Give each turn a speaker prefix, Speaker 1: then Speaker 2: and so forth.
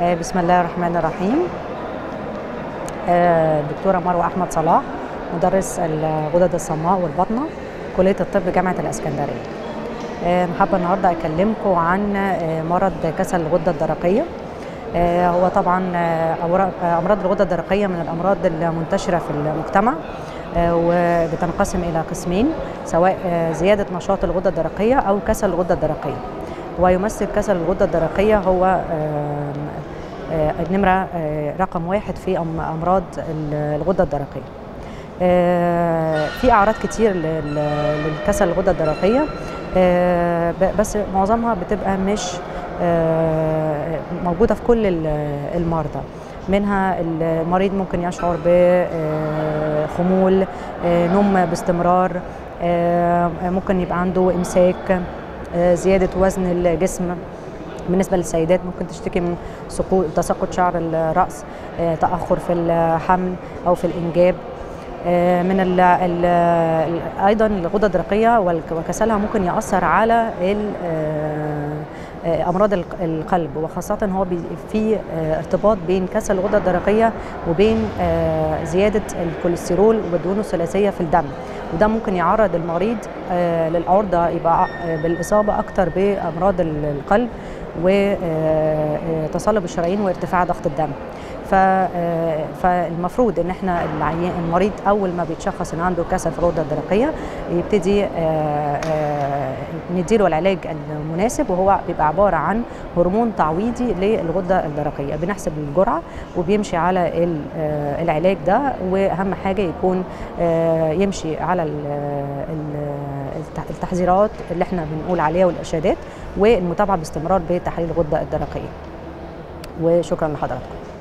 Speaker 1: آه، بسم الله الرحمن الرحيم آه، دكتورة مروة أحمد صلاح مدرس الغدد الصماء والبطنة كلية الطب جامعة الإسكندرية آه، أنا حابة النهاردة أكلمكم عن آه، مرض كسل الغدة الدرقية آه، هو طبعا آه، أورا- آه، أمراض الغدة الدرقية من الأمراض المنتشرة في المجتمع آه، وبتنقسم إلى قسمين سواء آه، زيادة نشاط الغدة الدرقية أو كسل الغدة الدرقية ويمثل كسل الغدة الدرقية هو آم، آه، النمرة آه، رقم واحد في أم- أمراض ال- الغدة الدرقية آه، في أعراض كتير لل- للكسل الغدة الدرقية آه، ب- بس معظمها بتبقى مش آه، موجودة في كل ال- المرضى منها المريض ممكن يشعر بخمول نوم باستمرار آه، ممكن يبقى عنده إمساك آه، زيادة وزن الجسم بالنسبة للسيدات ممكن تشتكي من سقوط تساقط شعر الرأس آه، تأخر في الحمل أو في الإنجاب آه، من ال ال أيضا الغدة الدرقية والك- وكسلها ممكن يأثر على ال- آه، آه، أمراض الق- القلب وخاصة هو بي- في آه، ارتباط بين كسل الغدة الدرقية وبين آه، زيادة الكوليسترول والدهون الثلاثية في الدم وده ممكن يعرض المريض آه، للعرضة يبقى آه، بالإصابة أكتر بأمراض ال- القلب وتصلب الشرايين وارتفاع ضغط الدم ف- آه، فالمفروض ان احنا العيان المريض اول ما بيتشخص ان عنده كسل في الغده الدرقيه يبتدي آه، آه، نديله العلاج المناسب وهو بيبقى عباره عن هرمون تعويضي للغده الدرقيه بنحسب الجرعه وبيمشي على ال- آه، العلاج ده واهم حاجه يكون آه، يمشي على ال- ال- الت- التحذيرات اللي احنا بنقول عليها والارشادات والمتابعه باستمرار بتحاليل الغده الدرقيه وشكرا لحضراتكم